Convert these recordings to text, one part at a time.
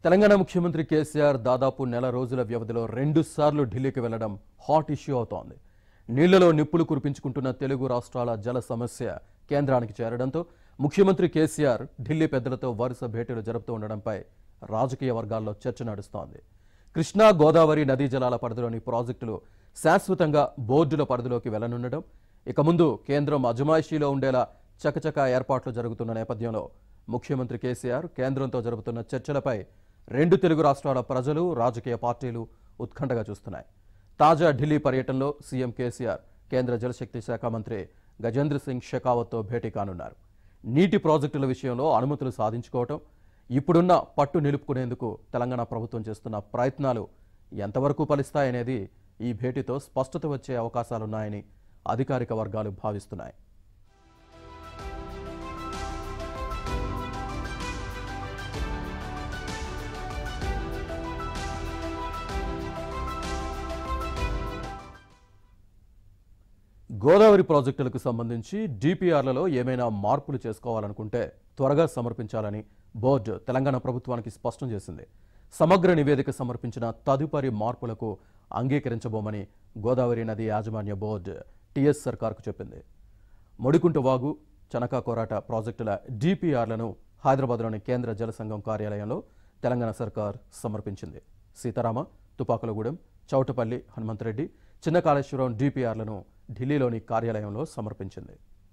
తెలంగాణ ముఖ్యమంత్రి కేసీఆర్ దాదాపు నెల రోజుల వ్యవధిలో రెండు సార్లు ఢిల్లీకి వెళ్లడం హాట్ ఇష్యూ అవుతోంది నీళ్లలో నిప్పులు కురిపించుకుంటున్న తెలుగు రాష్ట్రాల జల సమస్య కేంద్రానికి చేరడంతో ముఖ్యమంత్రి కేసీఆర్ ఢిల్లీ పెద్దలతో వరుస భేటీలు జరుపుతూ ఉండడంపై రాజకీయ వర్గాల్లో చర్చ నడుస్తోంది కృష్ణా గోదావరి నదీ జలాల పరిధిలోని ప్రాజెక్టులు శాశ్వతంగా బోర్డుల పరిధిలోకి వెళ్లనుండడం ఇక ముందు కేంద్రం అజమాయిషీలో ఉండేలా చకచకా ఏర్పాట్లు జరుగుతున్న నేపథ్యంలో ముఖ్యమంత్రి కేసీఆర్ కేంద్రంతో జరుపుతున్న చర్చలపై రెండు తెలుగు రాష్ట్రాల ప్రజలు రాజకీయ పార్టీలు ఉత్కంఠగా చూస్తున్నాయి తాజా ఢిల్లీ పర్యటనలో సీఎం కేసీఆర్ కేంద్ర జలశక్తి శాఖ మంత్రి గజేంద్ర సింగ్ షెకావత్తో భేటీ కానున్నారు నీటి ప్రాజెక్టుల విషయంలో అనుమతులు సాధించుకోవటం ఇప్పుడున్న పట్టు నిలుపుకునేందుకు తెలంగాణ ప్రభుత్వం చేస్తున్న ప్రయత్నాలు ఎంతవరకు ఫలిస్తాయనేది ఈ భేటీతో స్పష్టత వచ్చే అవకాశాలున్నాయని అధికారిక వర్గాలు భావిస్తున్నాయి గోదావరి ప్రాజెక్టులకు సంబంధించి డిపిఆర్లలో ఏమైనా మార్పులు చేసుకోవాలనుకుంటే త్వరగా సమర్పించాలని బోర్డు తెలంగాణ ప్రభుత్వానికి స్పష్టం చేసింది సమగ్ర నివేదిక సమర్పించిన తదుపరి మార్పులకు అంగీకరించబోమని గోదావరి నది యాజమాన్య బోర్డు టీఎస్ సర్కార్కు చెప్పింది మొడికుంట వాగు చనకా కోరాట ప్రాజెక్టుల డిపిఆర్లను హైదరాబాద్లోని కేంద్ర జల సంఘం కార్యాలయంలో తెలంగాణ సర్కార్ సమర్పించింది సీతారామ తుపాకులగూడెం చౌటపల్లి హనుమంతరెడ్డి చిన్న కాళేశ్వరం డిపిఆర్లను ఢిల్లీలోని కార్యాలయంలో సమర్పించింది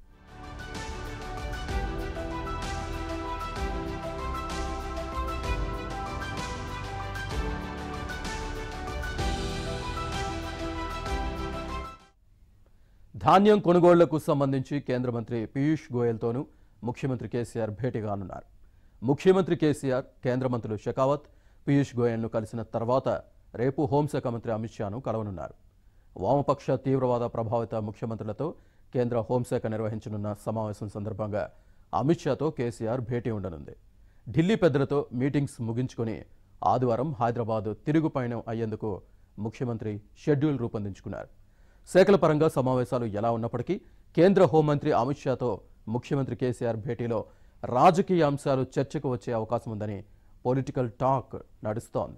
ధాన్యం కొనుగోళ్లకు సంబంధించి కేంద్ర మంత్రి పీయూష్ గోయల్తోనూ ముఖ్యమంత్రి కేసీఆర్ భేటీ కానున్నారు ముఖ్యమంత్రి కేసీఆర్ కేంద్ర మంత్రులు షెకావత్ పీయూష్ గోయల్ను కలిసిన తర్వాత రేపు హోంశాఖ మంత్రి అమిత్ షాను కలవనున్నారు వామపక్ష తీవ్రవాద ప్రభావిత ముఖ్యమంత్రులతో కేంద్ర హోంశాఖ నిర్వహించనున్న సమావేశం సందర్భంగా అమిత్ షాతో కేసీఆర్ భేటీ ఉండనుంది ఢిల్లీ పెద్దలతో మీటింగ్స్ ముగించుకొని ఆదివారం హైదరాబాద్ తిరుగు పయనం అయ్యేందుకు ముఖ్యమంత్రి షెడ్యూల్ రూపొందించుకున్నారు శాఖల పరంగా సమావేశాలు ఎలా ఉన్నప్పటికీ కేంద్ర హోంమంత్రి అమిత్ షాతో ముఖ్యమంత్రి కేసీఆర్ భేటీలో రాజకీయ అంశాలు చర్చకు వచ్చే అవకాశం ఉందని పొలిటికల్ టాక్ నడుస్తోంది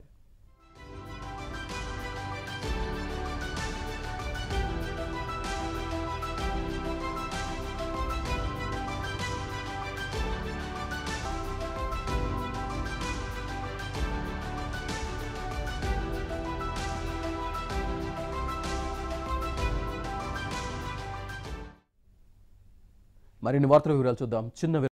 మరిన్ని వార్తల వివరాలు చూద్దాం చిన్న